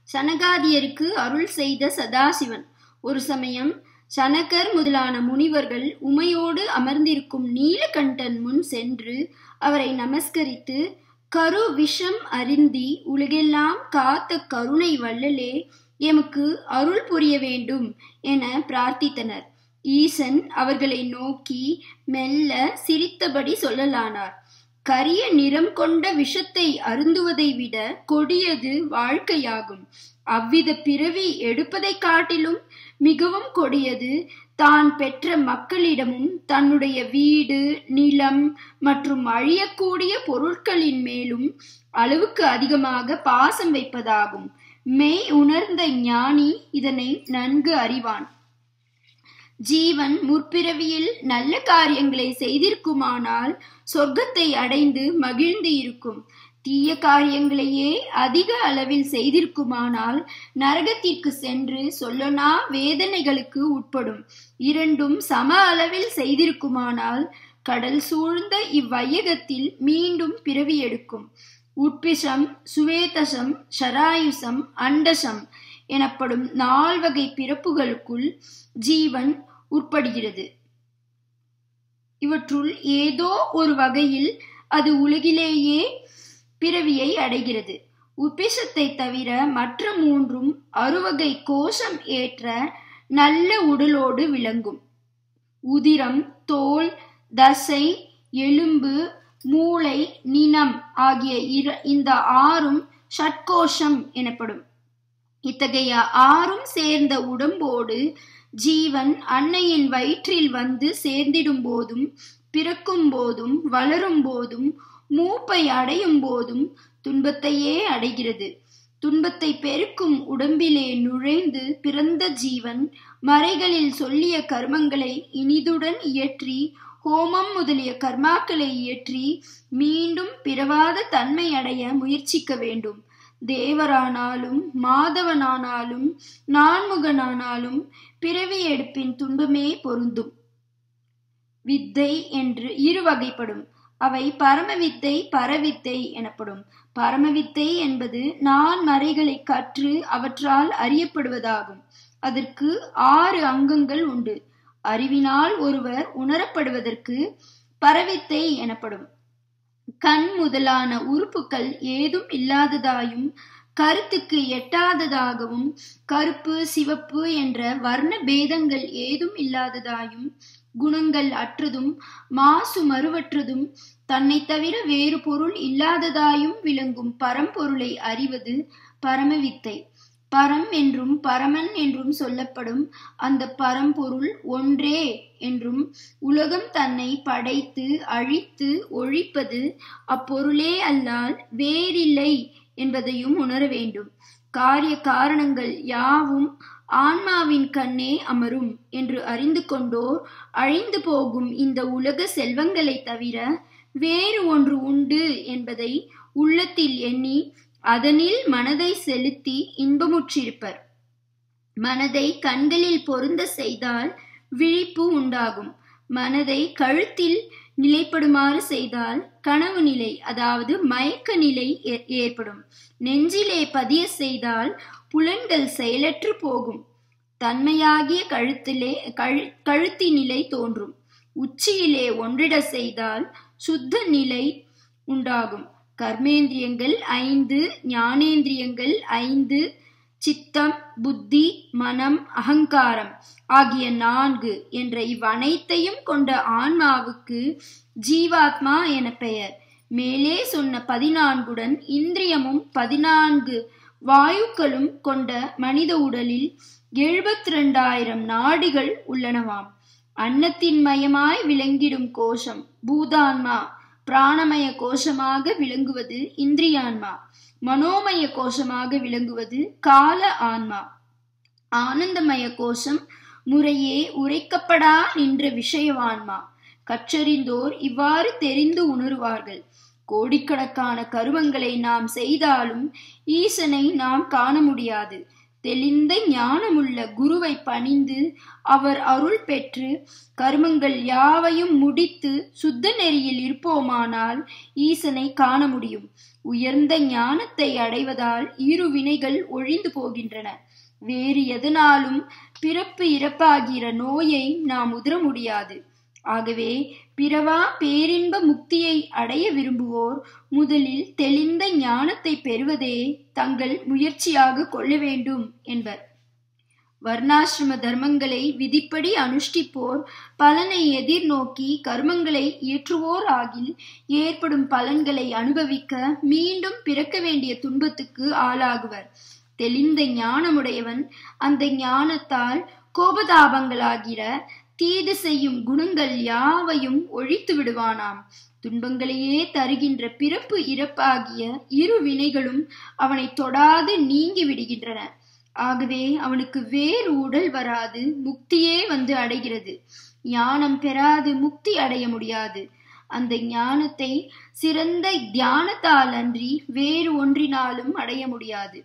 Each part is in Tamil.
சனகாதியருக்கு அருள் செய்த சதாசிவன் ஒரு சமயம் சனகர் முதலான முனிவர்கள் உமையோடு அமர்ந்திருக்கும் நீலகண்டன் முன் சென்று அவரை நமஸ்கரித்து கரு விஷம் அருந்தி உலகெல்லாம் காத்த கருணை வள்ளலே எமக்கு அருள் புரிய வேண்டும் என பிரார்த்தித்தனர் ஈசன் அவர்களை நோக்கி மெல்ல சிரித்தபடி சொல்லலானார் கரிய நிறம் கொண்ட விஷத்தை அருந்துவதை விட கொடியது வாழ்க்கையாகும் அவ்வித பிறவி எடுப்பதை காட்டிலும் மிகவும் கொடியது தான் பெற்ற மக்களிடமும் தன்னுடைய வீடு நிலம் மற்றும் அழியக்கூடிய பொருட்களின் மேலும் அளவுக்கு அதிகமாக பாசம் வைப்பதாகும் மெய் உணர்ந்த ஞானி இதனை நன்கு அறிவான் ஜீவன் முற்பிறவியில் நல்ல காரியங்களை செய்திருக்குமானால் சொர்க்கத்தை அடைந்து மகிழ்ந்து இருக்கும் தீய காரியங்களையே அதிக அளவில் செய்திருக்குமானால் நரகத்திற்கு சென்று சொல்லனா வேதனைகளுக்கு உட்படும் இரண்டும் சம அளவில் செய்திருக்குமானால் கடல் சூழ்ந்த இவ்வையகத்தில் மீண்டும் பிறவி எடுக்கும் உட்பிஷம் சுவேதசம் ஷராயுசம் அண்டசம் எனப்படும் நால்வகை பிறப்புகளுக்குள் ஜீவன் உட்படுகிறது இவற்றுள் ஏதோ ஒரு வகையில் அது உலகிலேயே பிறவியை அடைகிறது உப்பிசத்தை தவிர மற்ற மூன்றும் அறுவகை கோஷம் ஏற்ற நல்ல உடலோடு விளங்கும் உதிரம் தோல் தசை எலும்பு மூளை நினம் ஆகிய இந்த ஆறும் ஷட்கோஷம் எனப்படும் இத்தகைய ஆறும் சேர்ந்த உடம்போடு ஜீவன் அன்னையின் வயிற்றில் வந்து சேர்ந்திடும் போதும் பிறக்கும் போதும் வளரும் போதும் மூப்பை அடையும் போதும் துன்பத்தையே அடைகிறது துன்பத்தை பெருக்கும் உடம்பிலே நுழைந்து பிறந்த ஜீவன் மறைகளில் சொல்லிய கர்மங்களை இனிதுடன் இயற்றி ஹோமம் முதலிய கர்மாக்களை இயற்றி மீண்டும் பிறவாத தன்மை அடைய முயற்சிக்க வேண்டும் தேவரானாலும் மாதவனானாலும் நான்முகனானாலும் பிறவி எடுப்பின் துன்பமே பொருந்தும் வித்தை என்று இரு வகைப்படும் அவை பரமவித்தை பரவித்தை எனப்படும் பரமவித்தை என்பது நான் மறைகளை கற்று அவற்றால் அறியப்படுவதாகும் அதற்கு ஆறு அங்கங்கள் உண்டு அறிவினால் ஒருவர் உணரப்படுவதற்கு பரவித்தை எனப்படும் கண் முதலான உறுப்புகள் ஏதும் இல்லாததாயும் கருத்துக்கு எட்டாததாகவும் கருப்பு சிவப்பு என்ற வர்ண பேதங்கள் ஏதும் இல்லாததாயும் குணங்கள் அற்றதும் மாசு மறுவற்றதும் தன்னை தவிர வேறு பொருள் இல்லாததாயும் விளங்கும் பரம்பொருளை அறிவது பரமவித்தை பரம் என்றும் பரமன் என்றும் சொல்லப்படும் அந்த பரம்பொருள் ஒன்றே என்றும் உலகம் தன்னை படைத்து அழித்து ஒழிப்பது அப்பொருளே அல்லால் வேறில்லை என்பதையும் உணர வேண்டும் காரிய காரணங்கள் யாவும் ஆன்மாவின் கண்ணே அமரும் என்று அறிந்து கொண்டோர் அழிந்து போகும் இந்த உலக செல்வங்களை தவிர வேறு ஒன்று உண்டு என்பதை உள்ளத்தில் எண்ணி அதனில் மனதை செலுத்தி இன்பமுற்றிருப்பர் மனதை கண்களில் பொருந்த செய்தால் விழிப்பு உண்டாகும் மனதை கழுத்தில் நிலைப்படுமாறு செய்தால் கனவு நிலை அதாவது மயக்க நிலை ஏற்படும் நெஞ்சிலே பதிய செய்தால் புலன்கள் செயலற்று போகும் தன்மையாகிய கழுத்திலே கழு கழுத்தி நிலை தோன்றும் உச்சியிலே ஒன்றிட செய்தால் சுத்த நிலை உண்டாகும் கர்மேந்திரியங்கள் ஐந்து ஞானேந்திரியங்கள் ஐந்து சித்தம் புத்தி மனம் அகங்காரம் ஆகிய நான்கு என்ற இவ்வனைத்தையும் கொண்ட ஆன்மாவுக்கு ஜீவாத்மா என பெயர் மேலே சொன்ன பதினான்குடன் இந்திரியமும் பதினான்கு வாயுக்களும் கொண்ட மனித உடலில் எழுபத்தி ரெண்டாயிரம் நாடிகள் உள்ளனவாம் அன்னத்தின் மயமாய் விளங்கிடும் கோஷம் பூதான்மா பிராணமய கோஷமாக விளங்குவது இந்திரியான்மா மனோமய கோஷமாக விளங்குவது கால ஆன்மா ஆனந்தமய கோஷம் முறையே உரைக்கப்படா நின்ற விஷயவான்மா கற்றறிந்தோர் இவ்வாறு தெரிந்து உணருவார்கள் கோடிக்கணக்கான கருமங்களை நாம் செய்தாலும் ஈசனை நாம் காண முடியாது தெளிந்த ஞானமுள்ள குருவை பணிந்து அவர் அருள் பெற்று கர்மங்கள் யாவையும் முடித்து சுத்த நெறியில் இருப்போமானால் ஈசனை காண முடியும் உயர்ந்த ஞானத்தை அடைவதால் இரு வினைகள் ஒழிந்து போகின்றன வேறு எதனாலும் பிறப்பு இறப்பாகிற நோயை நாம் உதர முடியாது ஆகவே பிறவா பேரின்ப முக்தியை அடைய விரும்புவோர் முதலில் தெளிந்த ஞானத்தை பெறுவதே தங்கள் முயற்சியாக கொள்ள வேண்டும் என்பர் வர்ணாசிரம தர்மங்களை விதிப்படி அனுஷ்டிப்போர் பலனை எதிர்நோக்கி கர்மங்களை இயற்றுவோர் ஆகில் ஏற்படும் பலன்களை அனுபவிக்க மீண்டும் பிறக்க வேண்டிய துன்பத்துக்கு ஆளாகுவர் தெளிந்த ஞானமுடையவன் அந்த ஞானத்தால் கோபதாபங்களாகிற தீது செய்யும் குணங்கள் யாவையும் ஒழித்து விடுவானாம் துன்பங்களையே தருகின்ற பிறப்பு இறப்பாகிய இரு வினைகளும் அவனை தொடாது நீங்கி விடுகின்றன ஆகவே அவனுக்கு வேறு உடல் வராது முக்தியே வந்து அடைகிறது ஞானம் பெறாது முக்தி அடைய முடியாது அந்த ஞானத்தை சிறந்த தியானத்தால் அன்றி வேறு ஒன்றினாலும் அடைய முடியாது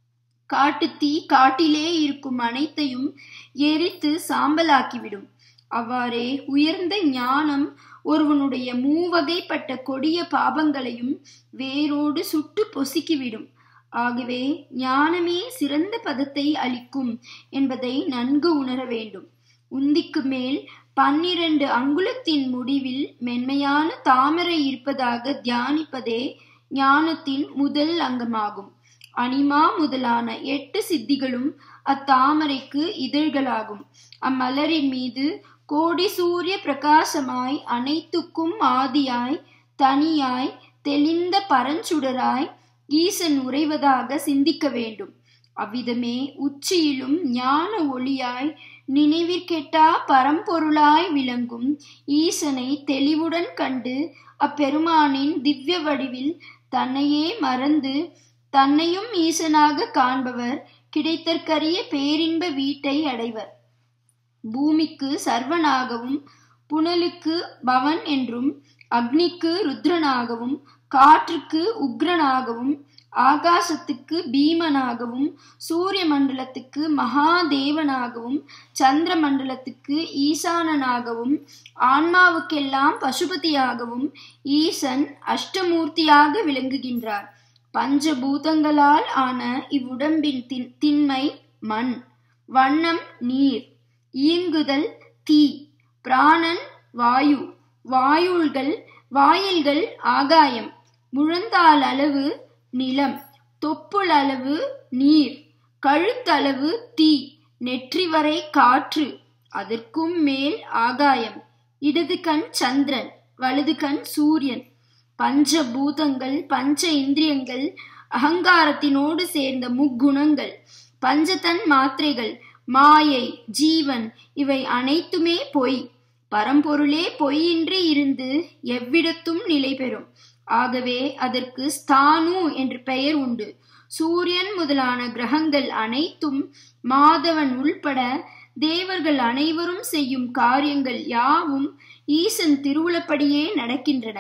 காட்டுத்தீ காட்டிலே இருக்கும் அனைத்தையும் எரித்து சாம்பலாக்கிவிடும் அவ்வாறே உயர்ந்த ஞானம் ஒருவனுடைய மூவகைப்பட்ட கொடிய பாபங்களையும் வேரோடு சுட்டு பொசுக்கிவிடும் ஆகவே ஞானமே சிறந்த பதத்தை அளிக்கும் என்பதை நன்கு உணர வேண்டும் உந்திக்கு மேல் பன்னிரண்டு அங்குலத்தின் முடிவில் மென்மையான தாமரை இருப்பதாக தியானிப்பதே ஞானத்தின் முதல் அங்கமாகும் அனிமா முதலான எட்டு சித்திகளும் அத்தாமரைக்கு இதழ்களாகும் அம்மலரின் மீது கோடி சூரிய பிரகாசமாய் அனைத்துக்கும் ஆதியாய் தனியாய் தெளிந்த பரஞ்சுடராய் ஈசன் உறைவதாக சிந்திக்க வேண்டும் அவ்விதமே உச்சியிலும் ஞான ஒளியாய் நினைவிற்கெட்டா பரம்பொருளாய் விளங்கும் ஈசனை தெளிவுடன் கண்டு அப்பெருமானின் திவ்ய வடிவில் தன்னையே மறந்து தன்னையும் ஈசனாக காண்பவர் கிடைத்தற்கரிய பேரின்ப வீட்டை அடைவர் பூமிக்கு சர்வனாகவும் புனலுக்கு பவன் என்றும் அக்னிக்கு ருத்ரனாகவும் காற்றுக்கு உக்ரனாகவும் ஆகாசத்துக்கு பீமனாகவும் சூரிய மண்டலத்துக்கு மகாதேவனாகவும் சந்திர மண்டலத்துக்கு ஈசானனாகவும் ஆன்மாவுக்கெல்லாம் பசுபதியாகவும் ஈசன் அஷ்டமூர்த்தியாக விளங்குகின்றார் பஞ்சபூதங்களால் ஆன இவ்வுடம்பின் தின் திண்மை மண் வண்ணம் நீர் இயங்குதல் தீ பிராணன் வாயு வாயுள்கள் வாயில்கள் ஆகாயம் முழந்தால் அளவு நிலம் தொப்புள் அளவு நீர் கழுத்தளவு தீ நெற்றி வரை காற்று அதற்கும் மேல் ஆகாயம் இடது கண் சந்திரன் வலது கண் சூரியன் பஞ்ச பூதங்கள் பஞ்ச இந்திரியங்கள் அகங்காரத்தினோடு சேர்ந்த முக்குணங்கள் பஞ்சதன் மாத்திரைகள் மாயை ஜீவன் இவை அனைத்துமே பொய் பரம்பொருளே பொய்யின்றி இருந்து எவ்விடத்தும் நிலை பெறும் ஆகவே அதற்கு ஸ்தானு என்று பெயர் உண்டு சூரியன் முதலான கிரகங்கள் அனைத்தும் மாதவன் உள்பட தேவர்கள் அனைவரும் செய்யும் காரியங்கள் யாவும் ஈசன் திருவுளப்படியே நடக்கின்றன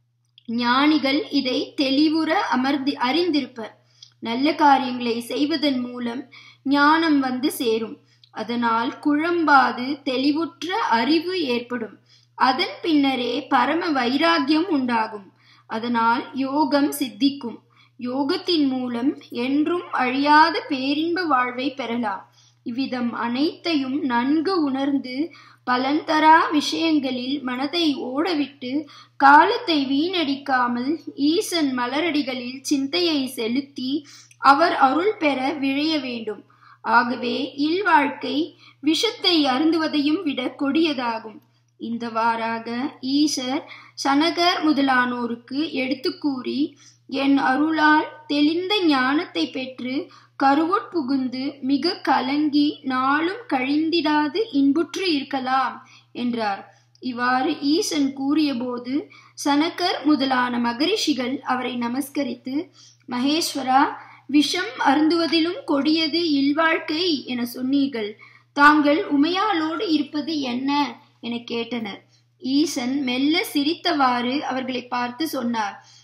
ஞானிகள் இதை தெளிவுற அமர்ந்து அறிந்திருப்பர் நல்ல காரியங்களை செய்வதன் மூலம் ஞானம் வந்து சேரும் அதனால் குழம்பாது தெளிவுற்ற அறிவு ஏற்படும் அதன் பின்னரே பரம வைராகியம் உண்டாகும் அதனால் யோகம் சித்திக்கும் யோகத்தின் மூலம் என்றும் அழியாத பேரின்ப வாழ்வை பெறலாம் இவ்விதம் அனைத்தையும் நன்கு உணர்ந்து பலன் தரா விஷயங்களில் மனதை ஓடவிட்டு காலத்தை வீணடிக்காமல் ஈசன் மலரடிகளில் சிந்தையை செலுத்தி அவர் அருள் பெற விழைய வேண்டும் ஆகவே இல்வாழ்க்கை விஷத்தை அருந்துவதையும் விட கொடியதாகும் இந்தவாறாக ஈசர் சனகர் முதலானோருக்கு எடுத்து கூறி என் அருளால் தெளிந்த ஞானத்தை பெற்று கருவுட்புகுந்து மிக கலங்கி நாளும் கழிந்திடாது இன்புற்று இருக்கலாம் என்றார் இவ்வாறு ஈசன் கூறியபோது சனக்கர் முதலான மகரிஷிகள் அவரை நமஸ்கரித்து மகேஸ்வரா விஷம் அருந்துவதிலும் கொடியது இல்வாழ்க்கை என சொன்னீர்கள் தாங்கள் உமையாளோடு இருப்பது என்ன என கேட்டனர் ஈசன் மெல்ல சிரித்தவாறு அவர்களை பார்த்து சொன்னார்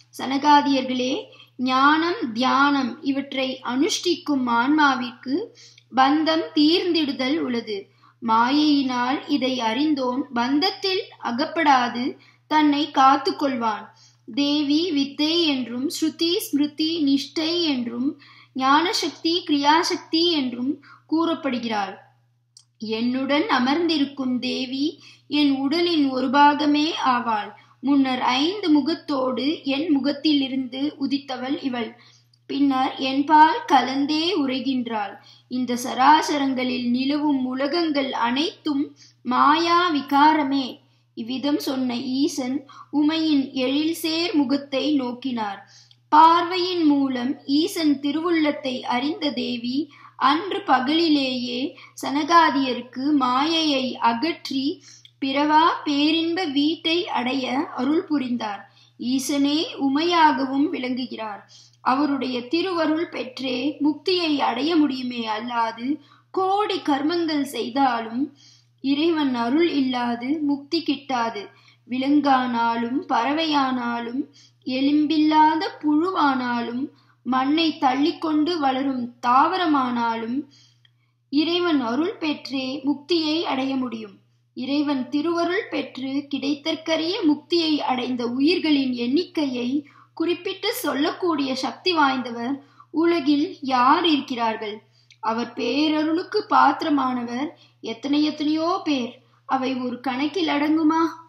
சனகாதியர்களே ஞானம் தியானம் இவற்றை அனுஷ்டிக்கும் ஆன்மாவிற்கு பந்தம் தீர்ந்திடுதல் உள்ளது மாயையினால் இதை அறிந்தோன் பந்தத்தில் அகப்படாது தன்னை காத்து கொள்வான் தேவி வித்தை என்றும் ஸ்ருதி ஸ்மிருதி நிஷ்டை என்றும் ஞானசக்தி கிரியாசக்தி என்றும் கூறப்படுகிறாள் என்னுடன் அமர்ந்திருக்கும் தேவி என் உடலின் ஒரு பாகமே ஆவாள் முன்னர் ஐந்து முகத்தோடு என் முகத்திலிருந்து உதித்தவள் இவள் பின்னர் என்பால் கலந்தே உரைகின்றாள் இந்த சராசரங்களில் நிலவும் உலகங்கள் அனைத்தும் மாயா விகாரமே இவ்விதம் சொன்ன ஈசன் உமையின் எழில்சேர் முகத்தை நோக்கினார் பார்வையின் மூலம் ஈசன் திருவுள்ளத்தை அறிந்த தேவி அன்று பகலிலேயே சனகாதியருக்கு மாயையை அகற்றி பிறவா பேரின்ப வீட்டை அடைய அருள் புரிந்தார் ஈசனே உமையாகவும் விளங்குகிறார் அவருடைய திருவருள் பெற்றே முக்தியை அடைய முடியுமே அல்லாது கோடி கர்மங்கள் செய்தாலும் இறைவன் அருள் இல்லாது முக்தி கிட்டாது விலங்கானாலும் பறவையானாலும் எலும்பில்லாத புழுவானாலும் மண்ணை தள்ளிக்கொண்டு வளரும் தாவரமானாலும் இறைவன் அருள் பெற்றே முக்தியை அடைய முடியும் இறைவன் திருவருள் பெற்று கிடைத்தற்கரிய முக்தியை அடைந்த உயிர்களின் எண்ணிக்கையை குறிப்பிட்டு சொல்லக்கூடிய சக்தி வாய்ந்தவர் உலகில் யார் இருக்கிறார்கள் அவர் பேரருளுக்கு பாத்திரமானவர் எத்தனை எத்தனையோ பேர் அவை ஒரு கணக்கில் அடங்குமா